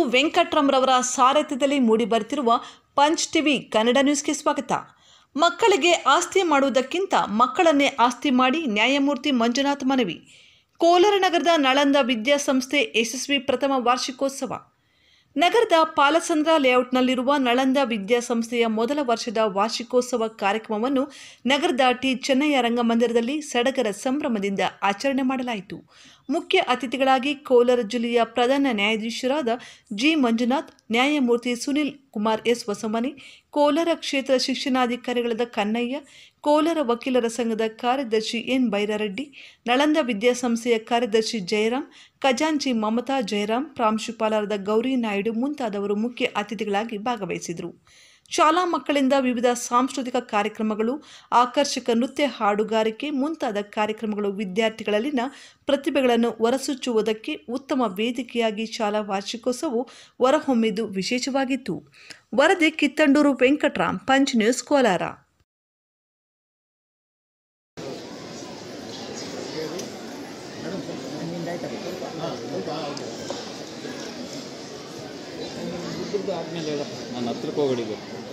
ವೆಂಕಟ್ರಾಮ್ರವರ ಸಾರಥ್ಯದಲ್ಲಿ ಮೂಡಿಬರುತ್ತಿರುವ Punch TV Kannada ನ್ಯೂಸ್ಗೆ ಸ್ವಾಗತ ಮಕ್ಕಳಿಗೆ ಆಸ್ತಿ ಮಾಡುವುದಕ್ಕಿಂತ ಮಕ್ಕಳನ್ನೇ ಆಸ್ತಿ ಮಾಡಿ ನ್ಯಾಯಮೂರ್ತಿ ಮಂಜುನಾಥ್ ಮನವಿ ಕೋಲಾರ ನಗರದ ನಳಂದ ವಿದ್ಯಾಸಂಸ್ಥೆ ಯಶಸ್ವಿ ಪ್ರಥಮ ವಾರ್ಷಿಕೋತ್ಸವ ನಗರದ ಪಾಲಸಂದ್ರ ಲೇಔಟ್ನಲ್ಲಿರುವ ನಳಂದ ವಿದ್ಯಾಸಂಸ್ಥೆಯ ಮೊದಲ ವರ್ಷದ ವಾರ್ಷಿಕೋತ್ಸವ ಕಾರ್ಯಕ್ರಮವನ್ನು ನಗರದ ಟಿ ಚೆನ್ನಯ್ಯ ರಂಗಮಂದಿರದಲ್ಲಿ ಸಡಗರ ಸಂಭ್ರಮದಿಂದ ಆಚರಣೆ ಮಾಡಲಾಯಿತು ಮುಖ್ಯ ಅತಿಥಿಗಳಾಗಿ ಕೋಲಾರ ಜಿಲ್ಲೆಯ ಪ್ರಧಾನ ನ್ಯಾಯಾಧೀಶರಾದ ಜಿ ಮಂಜುನಾಥ್ ನ್ಯಾಯಮೂರ್ತಿ ಸುನಿಲ್ ಕುಮಾರ್ ಎಸ್ ಹೊಸಮನಿ ಕೋಲಾರ ಕ್ಷೇತ್ರ ಶಿಕ್ಷಣಾಧಿಕಾರಿಗಳಾದ ಕನ್ನಯ್ಯ ಕೋಲಾರ ವಕೀಲರ ಸಂಘದ ಕಾರ್ಯದರ್ಶಿ ಎನ್ ಬೈರಾರೆಡ್ಡಿ ನಳಂದ ವಿದ್ಯಾಸಂಸ್ಥೆಯ ಕಾರ್ಯದರ್ಶಿ ಜಯರಾಮ್ ಖಜಾಂಚಿ ಮಮತಾ ಜಯರಾಮ್ ಪ್ರಾಂಶುಪಾಲರಾದ ಗೌರಿ ನಾಯ್ಡು ಮುಂತಾದವರು ಮುಖ್ಯ ಅತಿಥಿಗಳಾಗಿ ಭಾಗವಹಿಸಿದರು ಶಾಲಾ ಮಕ್ಕಳಿಂದ ವಿವಿಧ ಸಾಂಸ್ಕೃತಿಕ ಕಾರ್ಯಕ್ರಮಗಳು ಆಕರ್ಷಕ ನೃತ್ಯ ಹಾಡುಗಾರಿಕೆ ಮುಂತಾದ ಕಾರ್ಯಕ್ರಮಗಳು ವಿದ್ಯಾರ್ಥಿಗಳಲ್ಲಿನ ಪ್ರತಿಭೆಗಳನ್ನು ಹೊರಸೂಚುವುದಕ್ಕೆ ಉತ್ತಮ ವೇದಿಕೆಯಾಗಿ ಶಾಲಾ ವಾರ್ಷಿಕೋತ್ಸವವು ಹೊರಹೊಮ್ಮಿದ್ದು ವಿಶೇಷವಾಗಿತ್ತು ವರದಿ ಕಿತ್ತಂಡೂರು ವೆಂಕಟ್ರಾಮ್ ಪಂಚ್ ನ್ಯೂಸ್ ಕೋಲಾರ ನಾನು ಹತ್ರಕ್ಕೆ ಹೋಗಡಿಗೆ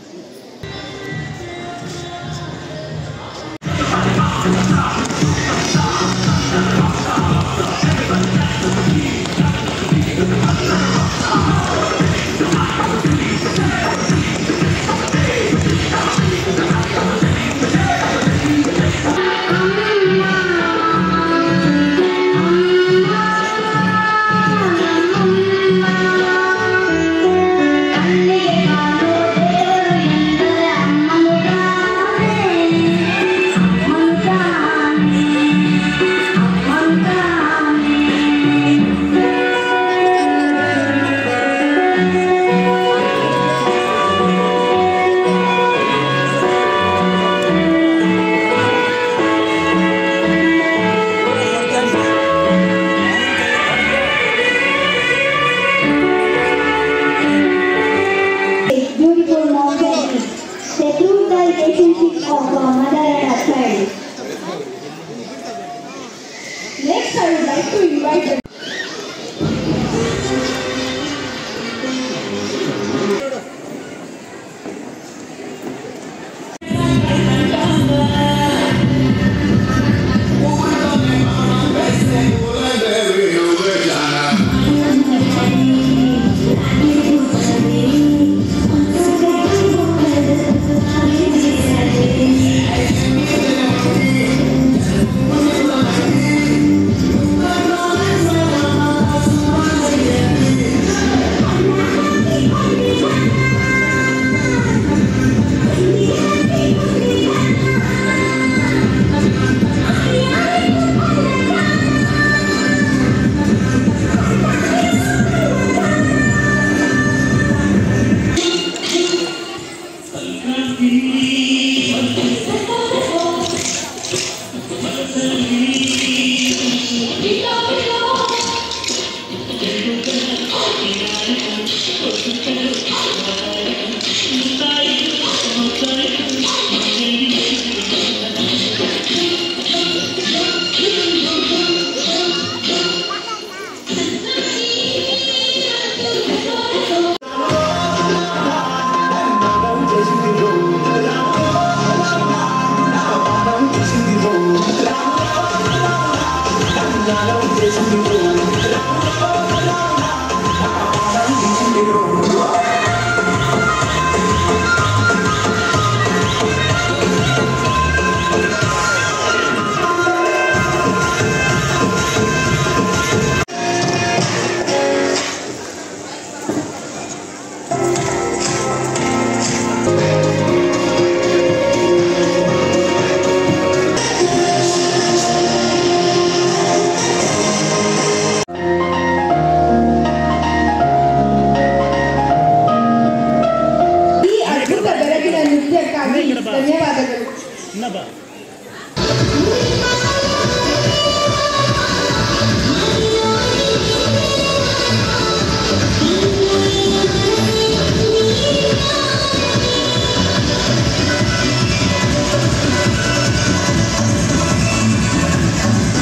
beautiful mountains. They prove the relationship of a mother and a child. Next, I would like to invite the ಈ ಅದ್ಭುತ ಬೆಳಗಿನ ನೃತ್ಯಕ್ಕಾಗಿ ಧನ್ಯವಾದಗಳು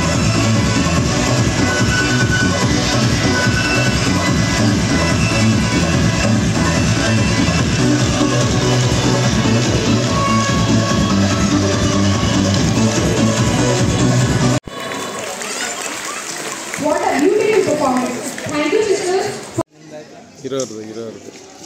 Thank ಇರೋರ್ದು ಇರೋರ್ದು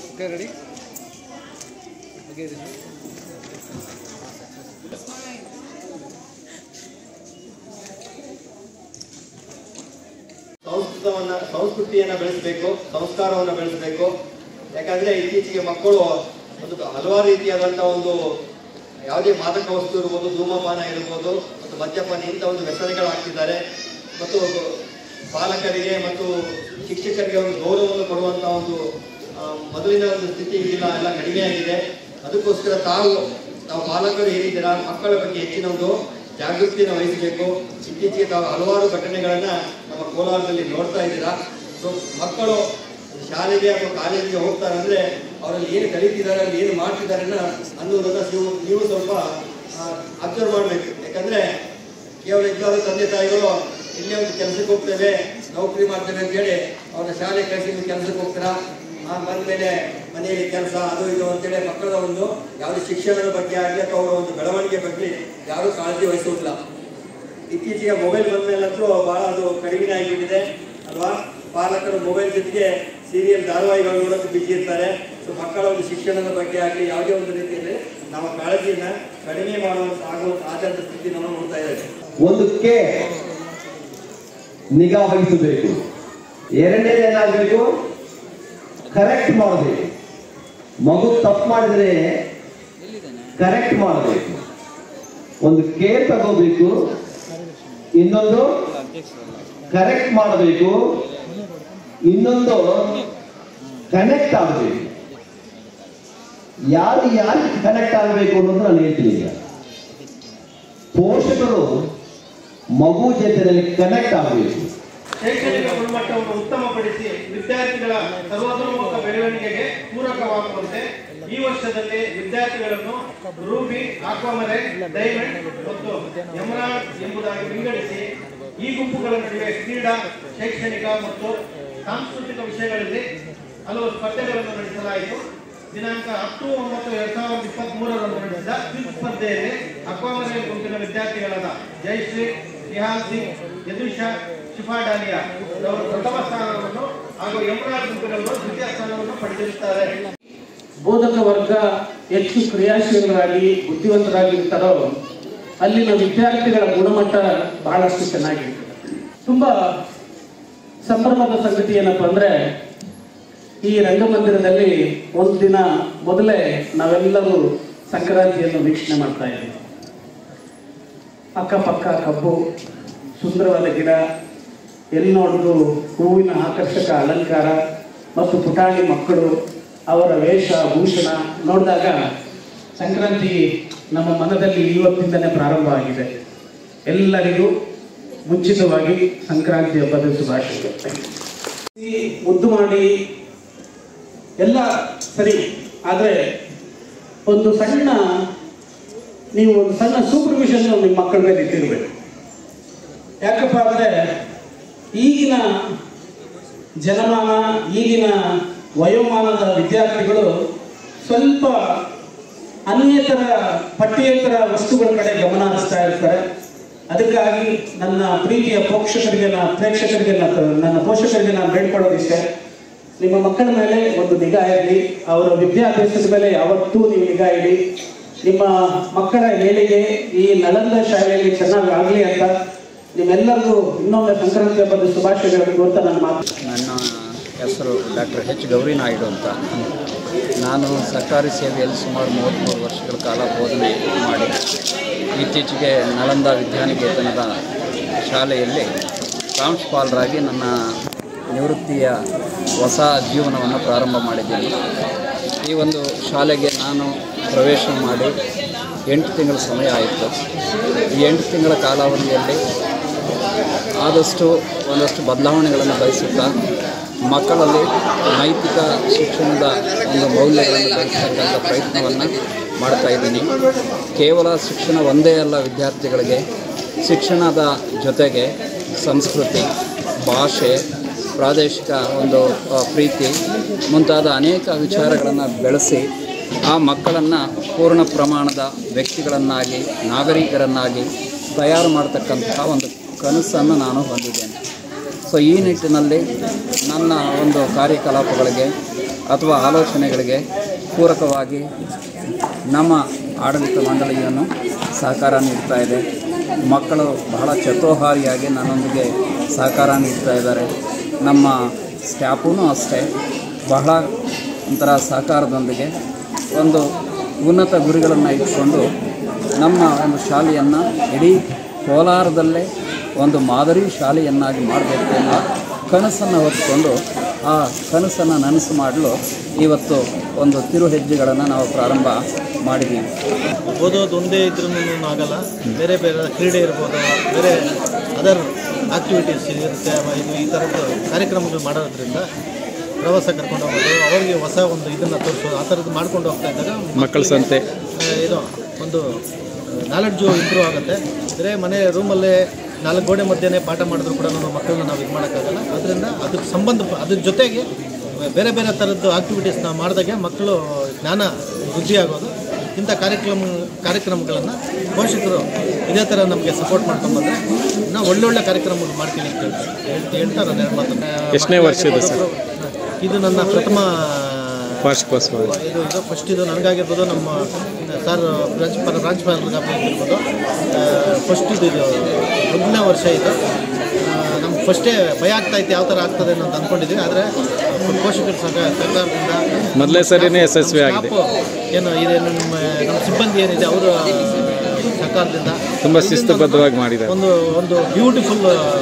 ಸಂಸ್ಕೃತವನ್ನ ಸಂಸ್ಕೃತಿಯನ್ನ ಬೆಳೆಸಬೇಕು ಸಂಸ್ಕಾರವನ್ನ ಬೆಳೆಸಬೇಕು ಯಾಕಂದ್ರೆ ಇತ್ತೀಚೆಗೆ ಮಕ್ಕಳು ಒಂದು ಹಲವಾರು ರೀತಿಯಾದಂತಹ ಒಂದು ಯಾವುದೇ ಮಾದಕ ವಸ್ತು ಇರ್ಬೋದು ಧೂಮಪಾನ ಇರ್ಬೋದು ಮತ್ತು ಮದ್ಯಪಾನ ಇಂಥ ಒಂದು ವ್ಯಸನಗಳಾಗ್ತಿದ್ದಾರೆ ಮತ್ತು ಪಾಲಕರಿಗೆ ಮತ್ತು ಶಿಕ್ಷಕರಿಗೆ ಒಂದು ಗೌರವವನ್ನು ಕೊಡುವಂತಹ ಒಂದು ಆ, ಮೊದಲಿನ ಒಂದು ಸ್ಥಿತಿ ಇಲ್ಲ ಎಲ್ಲ ಕಡಿಮೆಯಾಗಿದೆ ಅದಕ್ಕೋಸ್ಕರ ತಾವು ತಾವು ಪಾಲಕರು ಏನಿದ್ದೀರಾ ಮಕ್ಕಳ ಬಗ್ಗೆ ಹೆಚ್ಚಿನ ಒಂದು ಜಾಗೃತಿಯನ್ನು ವಹಿಸಬೇಕು ಇತ್ತೀಚೆಗೆ ತಾವು ಹಲವಾರು ಘಟನೆಗಳನ್ನ ನಮ್ಮ ಕೋಲಾರದಲ್ಲಿ ನೋಡ್ತಾ ಇದ್ದೀರಾ ಸೊ ಮಕ್ಕಳು ಶಾಲೆಗೆ ಅಥವಾ ಕಾಲೇಜಿಗೆ ಹೋಗ್ತಾರೆ ಅಂದ್ರೆ ಅವರಲ್ಲಿ ಏನು ಕಲಿತಿದ್ದಾರೆ ಅಲ್ಲಿ ಏನು ಮಾಡ್ತಿದ್ದಾರೆ ಅನ್ನೋ- ಅನ್ನೋದನ್ನ ನೀವು ನೀವು ಸ್ವಲ್ಪ ಅಬ್ಸರ್ವ್ ಮಾಡಬೇಕು ಯಾಕಂದ್ರೆ ಕೇವಲ ಇದ್ದಾರು ತಂದೆ ತಾಯಿಗಳು ಇಲ್ಲೇ ಒಂದು ಕೆಲಸಕ್ಕೆ ಹೋಗ್ತೇವೆ ನೌಕರಿ ಮಾಡ್ತೇವೆ ಅಂತ ಹೇಳಿ ಅವ್ರನ್ನ ಶಾಲೆ ಕಳಿಸಿ ನೀವು ಕೆಲಸಕ್ಕೆ ಹೋಗ್ತೀರಾ ಆ ಬಂದ್ಮೇಲೆ ಮನೆಯಲ್ಲಿ ಕೆಲಸ ಅದು ಇದು ಅಂತೇಳಿ ಮಕ್ಕಳ ಒಂದು ಯಾವುದೇ ಶಿಕ್ಷಣದ ಬಗ್ಗೆ ಆಗಲಿ ಅಥವಾ ಅವರ ಒಂದು ಬೆಳವಣಿಗೆ ಬಗ್ಗೆ ಯಾರೂ ಕಾಳಜಿ ವಹಿಸುವುದಿಲ್ಲ ಇತ್ತೀಚೆಗೆ ಮೊಬೈಲ್ ಬಂದ ಮೇಲಂತೂ ಬಹಳ ಅದು ಕಡಿಮೆ ಆಗಿಬಿಟ್ಟಿದೆ ಅಲ್ವಾ ಪಾಲಕರು ಮೊಬೈಲ್ ಜೊತೆಗೆ ಸೀರಿಯಲ್ ಧಾರಾವಾಹಿಗಳು ನೋಡೋಕೆ ಬಿಜಿ ಇರ್ತಾರೆ ಸೊ ಮಕ್ಕಳ ಒಂದು ಶಿಕ್ಷಣದ ಬಗ್ಗೆ ಆಗಲಿ ಯಾವುದೇ ಒಂದು ರೀತಿಯಲ್ಲಿ ನಮ್ಮ ಕಾಳಜಿಯನ್ನ ಕಡಿಮೆ ಮಾಡುವಂತ ಆಗುವಂತ ಆಧಾರದ ಸ್ಥಿತಿ ನಾವು ನೋಡ್ತಾ ಇದ್ದೇವೆ ಒಂದಕ್ಕೆ ನಿಗಾ ವಹಿಸಬೇಕು ಎರಡನೇದು ಏನಾಗಬೇಕು ಕರೆಕ್ಟ್ ಮಾಡಬೇಕು ಮಗು ತಪ್ಪು ಮಾಡಿದ್ರೆ ಕರೆಕ್ಟ್ ಮಾಡಬೇಕು ಒಂದು ಕೇರ್ ತಗೋಬೇಕು ಇನ್ನೊಂದು ಕರೆಕ್ಟ್ ಮಾಡಬೇಕು ಇನ್ನೊಂದು ಕನೆಕ್ಟ್ ಆಗಬೇಕು ಯಾರು ಯಾರಿಗೆ ಕನೆಕ್ಟ್ ಆಗಬೇಕು ಅನ್ನೋದು ನಾನು ಹೇಳ್ತೀನಿ ಈಗ ಪೋಷಕರು ಮಗು ಜೊತೆಯಲ್ಲಿ ಕನೆಕ್ಟ್ ಆಗಬೇಕು ಶೈಕ್ಷಣಿಕ ಗುಣಮಟ್ಟವನ್ನು ಉತ್ತಮಪಡಿಸಿ ವಿದ್ಯಾರ್ಥಿಗಳ ಸರ್ವತೋಮುಖ ಬೆಳವಣಿಗೆಗೆ ಪೂರಕವಾಗುವಂತೆ ಈ ವರ್ಷದಲ್ಲಿ ವಿದ್ಯಾರ್ಥಿಗಳನ್ನು ರೂಬಿ ಆಕ್ವಾಮರೆ ಡೈಮಂಡ್ ಮತ್ತು ಎಮರಾಲ್ಡ್ ಎಂಬುದಾಗಿ ವಿಂಗಡಿಸಿ ಈ ಗುಂಪುಗಳ ನಡುವೆ ಕ್ರೀಡಾ ಶೈಕ್ಷಣಿಕ ಮತ್ತು ಸಾಂಸ್ಕೃತಿಕ ವಿಷಯಗಳಲ್ಲಿ ಹಲವು ಸ್ಪರ್ಧೆಗಳನ್ನು ನಡೆಸಲಾಯಿತು ದಿನಾಂಕ ಹತ್ತು ಒಂಬತ್ತು ಎರಡ್ ಸಾವಿರದ ಇಪ್ಪತ್ತ್ ಮೂರರಂದು ನಡೆಸಿದ ಕ್ವಿಜ್ ಸ್ಪರ್ಧೆಯಲ್ಲಿ ಅಕ್ವಾಮರೆ ಗುಂಪಿನ ವಿದ್ಯಾರ್ಥಿಗಳಾದ ಜಯಶ್ರೀ ನಿಹಾಲ್ ಸಿಂಗ್ ಯದುಷಾ ಶಿಫಾ ಡಾಲಿಯಾ ಅವರು ಪ್ರಥಮ ಸ್ಥಾನವನ್ನು ಹಾಗೂ ಎಮರಾಲ್ಡ್ ಗುಂಪಿನವರು ದ್ವಿತೀಯ ಸ್ಥಾನವನ್ನು ಪಡೆದಿರುತ್ತಾರೆ ಬೋಧಕ ವರ್ಗ ಹೆಚ್ಚು ಕ್ರಿಯಾಶೀಲರಾಗಿ ಬುದ್ಧಿವಂತರಾಗಿರ್ತಾರೋ ಅಲ್ಲಿನ ವಿದ್ಯಾರ್ಥಿಗಳ ಗುಣಮಟ್ಟ ಬಹಳಷ್ಟು ಚೆನ್ನಾಗಿರ್ತದೆ ತುಂಬಾ ಸಂಭ್ರಮದ ಸಂಗತಿ ಏನಪ್ಪ ಅಂದ್ರೆ ಈ ರಂಗಮಂದಿರದಲ್ಲಿ ಒಂದು ದಿನ ಮೊದಲೇ ನಾವೆಲ್ಲರೂ ಸಂಕ್ರಾಂತಿಯನ್ನು ವೀಕ್ಷಣೆ ಮಾಡ್ತಾ ಇದ್ದೀವಿ ಅಕ್ಕಪಕ್ಕ ಕಬ್ಬು ಸುಂದರವಾದ ಗಿಡ ಎಲ್ಲಿ ನೋಡಿದ್ರು ಹೂವಿನ ಆಕರ್ಷಕ ಅಲಂಕಾರ ಮತ್ತು ಪುಟಾಣಿ ಮಕ್ಕಳು ಅವರ ವೇಷ ಭೂಷಣ ನೋಡಿದಾಗ ಸಂಕ್ರಾಂತಿ ನಮ್ಮ ಮನದಲ್ಲಿ ಇವತ್ತಿಂದನೇ ಪ್ರಾರಂಭ ಆಗಿದೆ ಎಲ್ಲರಿಗೂ ಮುಂಚಿತವಾಗಿ ಸಂಕ್ರಾಂತಿ ಹಬ್ಬದ ಶುಭಾಶಯಗಳು ಈ ಮುದ್ದು ಮಾಡಿ ಎಲ್ಲ ಸರಿ ಆದರೆ ಒಂದು ಸಣ್ಣ ನೀವು ಒಂದು ಸಣ್ಣ ಸೂಪರ್ವಿಷನ್ ನಿಮ್ಮ ಮಕ್ಕಳ ಮೇಲೆ ಇಟ್ಟಿರ್ಬೇಕು ಯಾಕಪ್ಪ ಅಂದರೆ ಈಗಿನ ಜನಮಾನ ಈಗಿನ ವಯೋಮಾನದ ವಿದ್ಯಾರ್ಥಿಗಳು ಸ್ವಲ್ಪ ಅನ್ಯೇತರ ಪಠ್ಯೇತರ ವಸ್ತುಗಳ ಕಡೆ ಗಮನ ಹರಿಸ್ತಾ ಇರ್ತಾರೆ ಅದಕ್ಕಾಗಿ ನನ್ನ ಪ್ರೀತಿಯ ಪೋಷಕರಿಗೆ ನಾ ಪ್ರೇಕ್ಷಕರಿಗೆ ನಾ- ನನ್ನ ಪೋಷಕರಿಗೆ ನಾನು ಬೇಡ್ಕೊಳ್ಳೋದಿಷ್ಟೇ ನಿಮ್ಮ ಮಕ್ಕಳ ಮೇಲೆ ಒಂದು ನಿಗಾ ಇರಲಿ ಅವರ ವಿದ್ಯಾಭ್ಯಾಸದ ಮೇಲೆ ಯಾವತ್ತೂ ನೀವು ನಿಗಾ ಇಡಿ ನಿಮ್ಮ ಮಕ್ಕಳ ಏಳಿಗೆ ಈ ನಳಂದ ಶಾಲೆಯಲ್ಲಿ ಚೆನ್ನಾಗಿ ಆಗಲಿ ಅಂತ ನಿಮ್ಮೆಲ್ಲರಿಗೂ ಇನ್ನೊಮ್ಮೆ ಸಂಕ್ರಾಂತಿ ಹಬ್ಬದ ಶುಭಾಶಯಗಳನ್ನು ಕೋರ್ತಾ ನನ್ನ ಮಾತು ನನ್ನ ಹೆಸರು ಡಾಕ್ಟರ್ ಎಚ್ ಗೌರಿ ನಾಯ್ಡು ಅಂತ ನಾನು ಸರ್ಕಾರಿ ಸೇವೆಯಲ್ಲಿ ಸುಮಾರು ಮೂವತ್ತ್ಮೂರು ವರ್ಷಗಳ ಕಾಲ ಬೋಧನೆ ಮಾಡಿ ಇತ್ತೀಚೆಗೆ ನಳಂದ ವಿದ್ಯಾನಿಕೇತನದ ಶಾಲೆಯಲ್ಲಿ ಪ್ರಾಂಶುಪಾಲರಾಗಿ ನನ್ನ ನಿವೃತ್ತಿಯ ಹೊಸ ಜೀವನವನ್ನು ಪ್ರಾರಂಭ ಮಾಡಿದ್ದೀನಿ ಈ ಒಂದು ಶಾಲೆಗೆ ನಾನು ಪ್ರವೇಶ ಮಾಡಿ ಎಂಟು ತಿಂಗಳ ಸಮಯ ಆಯಿತು ಈ ಎಂಟು ತಿಂಗಳ ಕಾಲಾವಧಿಯಲ್ಲಿ ಆದಷ್ಟು ಒಂದಷ್ಟು ಬದಲಾವಣೆಗಳನ್ನು ಬಯಸುತ್ತಾ ಮಕ್ಕಳಲ್ಲಿ ನೈತಿಕ ಶಿಕ್ಷಣದ ಒಂದು ಮೌಲ್ಯಗಳನ್ನು ಬೆಳೆಸತಕ್ಕಂಥ ಪ್ರಯತ್ನವನ್ನು ಮಾಡ್ತಾ ಇದ್ದೀನಿ ಕೇವಲ ಶಿಕ್ಷಣ ಒಂದೇ ಅಲ್ಲ ವಿದ್ಯಾರ್ಥಿಗಳಿಗೆ ಶಿಕ್ಷಣದ ಜೊತೆಗೆ ಸಂಸ್ಕೃತಿ ಭಾಷೆ ಪ್ರಾದೇಶಿಕ ಒಂದು ಆ, ಪ್ರೀತಿ ಮುಂತಾದ ಅನೇಕ ವಿಚಾರಗಳನ್ನು ಬೆಳೆಸಿ ಆ ಮಕ್ಕಳನ್ನು ಪೂರ್ಣ ಪ್ರಮಾಣದ ವ್ಯಕ್ತಿಗಳನ್ನಾಗಿ ನಾಗರಿಕರನ್ನಾಗಿ ತಯಾರು ಮಾಡ್ತಕ್ಕಂತಹ ಒಂದು ಕನಸನ್ನು ನಾನು ಹೊಂದಿದ್ದೇನೆ ಸೊ ಈ ನಿಟ್ಟಿನಲ್ಲಿ ನನ್ನ ಒಂದು ಕಾರ್ಯಕಲಾಪಗಳಿಗೆ ಅಥವಾ ಆಲೋಚನೆಗಳಿಗೆ ಪೂರಕವಾಗಿ ನಮ್ಮ ಆಡಳಿತ ಮಂಡಳಿಯನ್ನು ಸಹಕಾರ ನೀಡ್ತಾ ಇದೆ ಮಕ್ಕಳು ಬಹಳ ಚತುಹಾರಿಯಾಗಿ ನನ್ನೊಂದಿಗೆ ಸಹಕಾರ ನೀಡ್ತಾ ಇದ್ದಾರೆ ನಮ್ಮ ಸ್ಟಾಫೂ ಅಷ್ಟೇ ಬಹಳ ಒಂಥರ ಸಹಕಾರದೊಂದಿಗೆ ಒಂದು ಉನ್ನತ ಗುರಿಗಳನ್ನು ಇಟ್ಕೊಂಡು ನಮ್ಮ ಒಂದು ಶಾಲೆಯನ್ನು ಇಡೀ ಕೋಲಾರದಲ್ಲೇ ಒಂದು ಮಾದರಿ ಶಾಲೆಯನ್ನಾಗಿ ಮಾಡಬೇಕು ಎಂಬ ಕನಸನ್ನು ಹೊತ್ತುಕೊಂಡು ಆ ಕನಸನ್ನು ನನಸು ಮಾಡಲು ಇವತ್ತು ಒಂದು ತಿರು ಹೆಜ್ಜೆಗಳನ್ನು ನಾವು ಪ್ರಾರಂಭ ಮಾಡಿದ್ದೀವಿ ಓದೋದು ಒಂದೇ ಇದ್ರೂ ಆಗಲ್ಲ ಬೇರೆ ಬೇರೆ ಕ್ರೀಡೆ ಇರ್ಬೋದು ಬೇರೆ ಅದರ್ ಆಕ್ಟಿವಿಟೀಸ್ ಇರುತ್ತೆ ಇದು ಈ ಥರದ್ದು ಕಾರ್ಯಕ್ರಮಗಳು ಮಾಡೋದ್ರಿಂದ ಪ್ರವಾಸ ಕರ್ಕೊಂಡು ಹೋಗೋದು ಅವರಿಗೆ ಹೊಸ ಒಂದು ಇದನ್ನು ತೋರಿಸೋದು ಆ ಥರದ್ದು ಮಾಡ್ಕೊಂಡು ಹೋಗ್ತಾ ಇದ್ದಾಗ ಮಕ್ಕಳ ಸಂತೆ ಆ, ಇದು ಒಂದು ನಾಲೆಡ್ಜು ಇಂಪ್ರೂವ್ ಆಗುತ್ತೆ ಬೇರೆ ಮನೆ ರೂಮಲ್ಲೇ ನಾಲ್ಕು ಗೋಡೆ ಮಧ್ಯೆನೇ ಪಾಠ ಮಾಡಿದ್ರು ಕೂಡ ನಮ್ಮ ಮಕ್ಕಳನ್ನ ನಾವು ಇದು ಮಾಡೋಕ್ಕಾಗಲ್ಲ ಅದರಿಂದ ಅದಕ್ಕೆ ಸಂಬಂಧ ಅದ್ರ ಜೊತೆಗೆ ಬೇರೆ ಬೇರೆ ಥರದ್ದು ಆಕ್ಟಿವಿಟೀಸ್ ನಾವು ಮಾಡಿದಾಗೆ ಮಕ್ಕಳು ಜ್ಞಾನ ವೃದ್ಧಿ ಆಗೋದು ಇಂಥ ಕಾರ್ಯಕ್ರಮ ಕಾರ್ಯಕ್ರಮಗಳನ್ನು ಪೋಷಕರು ಇದೇ ಥರ ನಮಗೆ ಸಪೋರ್ಟ್ ಮಾಡ್ಕೊಂಡ್ಬಂದ್ರೆ ನಾವು ಒಳ್ಳೊಳ್ಳೆ ಕಾರ್ಯಕ್ರಮಗಳು ಮಾಡ್ತೀವಿ ಅಂತ ಹೇಳ್ತಾ ಹೇಳ್ತಾ ನಾನು ಎರಡು ಮಾತನ್ನ ಎಷ್ಟನೇ ವರ್ಷದ್ದು ಸರ್? ಇದು ನನ್ನ ಪ್ರಥಮ ವಾರ್ಷಿಕೋತ್ಸವ ಇದು ಇದು ಫಸ್ಟ್ ಇದು ನನಗಾಗಿರ್ಬೋದು ನಮ್ಮ ಸರ್ ಬ್ರಾಂಚ್ ಪರ ಪ್ರಾಂಶುಪಾಲರಿಗಾಗಿರ್ಬೋದು ಫಸ್ಟ್ ಇದು ಇದು ಮೊದಲನೇ ವರ್ಷ ಇದು ನಮ್ಗೆ ಫಸ್ಟೇ ಭಯ ಆಗ್ತಾ ಇತ್ತು ಯಾವ ಥರ ಆಗ್ತದೆ ಅಂತ ಅಂದ್ಕೊಂಡಿದ್ವಿ ಆದರೆ ಪೋಷಕರ ಸಹ ಸಹಕಾರದಿಂದ ಮೊದಲೇ ಸರಿನೇ ಯಶಸ್ವಿ ಆಗಿದೆ ಸ್ಟಾಫು ಏನು ಇದೆ ನಮ್ಮ ನಮ್ಮ ಸಿಬ್ಬಂದಿ ಏನಿದೆ ಅವರ ಸಹಕಾರದಿಂದ ತುಂಬ ಶಿಸ್ತುಬದ್ಧವಾಗಿ ಮಾಡಿದ್ದಾರೆ ಒಂದು ಒಂದು ಬ್ಯೂಟಿಫುಲ್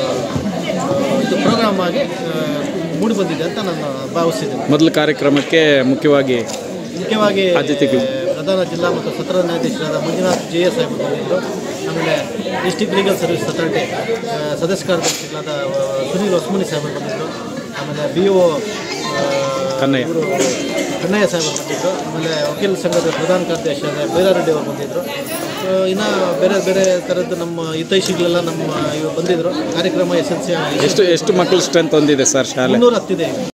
ಇದು ಪ್ರೋಗ್ರಾಮ್ ಆಗಿ ಮೂಡಿ ಬಂದಿದೆ ಅಂತ ನಾನು ಭಾವಿಸಿದ್ದೇನೆ ಮೊದಲ ಕಾರ್ಯಕ್ರಮಕ್ಕೆ ಮುಖ್ಯವಾಗಿ ಮುಖ್ಯವಾಗಿ ಆದ್ಯತೆಗಳು. ಪ್ರಧಾನ ಜಿಲ್ಲಾ ಮತ್ತು ಸತ್ರ ನ್ಯಾಯಾಧೀಶರಾದ ಮಂಜುನಾಥ್ ಜೆ ಎಸ್ ಸಾಹೇಬರು ಬಂದಿದ್ದರು ಆಮೇಲೆ ಡಿಸ್ಟಿಕ್ ಲೀಗಲ್ ಸರ್ವಿಸ್ ಅಥಾರಿಟಿ ಆ, ಸದಸ್ಯ ಕಾರ್ಯದರ್ಶಿಗಳಾದ ಆ, ಸುನೀಲ್ ಹೊಸ್ಮನಿ ಸಾಹೇಬರು ಬಂದಿದ್ದರು ಆಮೇಲೆ ಬಿ ಒ ಕನ್ನಯ್ಯ. ಇವರು ಕನ್ನಯ್ಯ ಸಾಹೇಬರು ಬಂದಿದ್ದರು ಆಮೇಲೆ ವಕೀಲ ಸಂಘದ ಪ್ರಧಾನ ಕಾರ್ಯದರ್ಶಿಯಾದ ಬೈರಾರೆಡ್ಡಿ ಅವರು ಬಂದಿದ್ದರು ಇನ್ನು ಬೇರೆ ಬೇರೆ ಥರದ್ದು ನಮ್ಮ ಹಿತೈಷಿಗಳೆಲ್ಲ ನಮ್ಮ ಇವರು ಬಂದಿದ್ದರು ಕಾರ್ಯಕ್ರಮ ಯಶಸ್ವಿ ಎಷ್ಟು ಎಷ್ಟು ಮಕ್ಕಳು ಸ್ಟ್ರೆಂತ್ ಹೊಂದಿದೆ ಸರ್ ಶಾಲೆ ಮುನ್ನೂರ ಹತ್ತಿದೆ